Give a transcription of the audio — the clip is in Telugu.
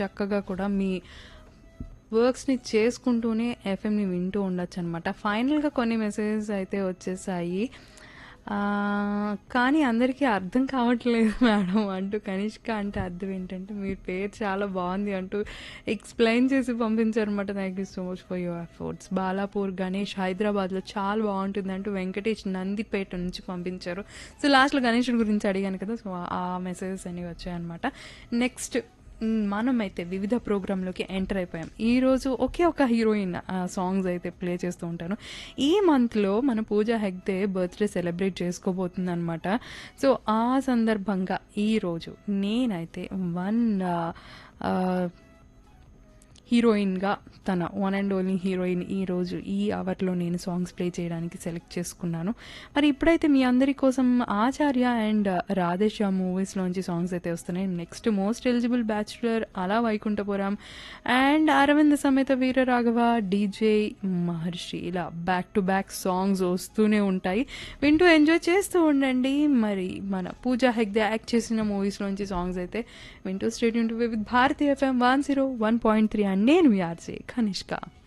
చక్కగా కూడా మీ వర్క్స్ని చేసుకుంటూనే ఎఫ్ఎంని వింటూ ఉండొచ్చు అనమాట ఫైనల్గా కొన్ని మెసేజెస్ అయితే వచ్చేసాయి ఆ, కానీ అందరికీ అర్థం కావట్లేదు మేడం అంటూ కనిష్క అంటే అర్థం ఏంటంటే మీ పేరు చాలా బాగుంది అంటూ ఎక్స్ప్లెయిన్ చేసి పంపించారనమాట thank you so much for your efforts Balapur Ganesh హైదరాబాద్లో చాలా బాగుంటుంది అంటూ వెంకటేష్ నందిపేట నుంచి పంపించారు సో లాస్ట్లో గణేషుడి గురించి అడిగాను కదా సో ఆ మెసేజెస్ అనేవి వచ్చాయన్నమాట నెక్స్ట్ మ్, మనమైతే వివిధ ప్రోగ్రాంలోకి ఎంటర్ అయిపోయాం ఈ రోజు ఒకే ఒక హీరోయిన్ సాంగ్స్ అయితే ప్లే చేస్తూ ఉంటాను ఈ మంత్లో మన పూజ హెగ్దే బర్త్డే సెలబ్రేట్ చేసుకోబోతుంది అనమాట సో ఆ సందర్భంగా ఈ రోజు నేనైతే వన్ హీరోయిన్గా తన వన్ అండ్ ఓన్లీ హీరోయిన్ ఈ రోజు ఈ అవర్లో నేను సాంగ్స్ ప్లే చేయడానికి సెలెక్ట్ చేసుకున్నాను మరి ఇప్పుడైతే మీ అందరి కోసం ఆచార్య అండ్ రాధేశ్యా మూవీస్లోంచి సాంగ్స్ అయితే వస్తున్నాయి నెక్స్ట్ మోస్ట్ ఎలిజిబుల్ బ్యాచులర్ అలా వైకుంఠపురం అండ్ అరవింద్ సమేత వీర రాఘవ డీజే మహర్షి ఇలా బ్యాక్ టు బ్యాక్ సాంగ్స్ వస్తూనే ఉంటాయి వింటూ ఎంజాయ్ చేస్తూ ఉండండి మరి మన పూజా హెగ్దే యాక్ట్ చేసిన మూవీస్లోంచి సాంగ్స్ అయితే వింటూ stay with Bharati FM one zero one point three and నేను మీ ఆర్జే కనిష్క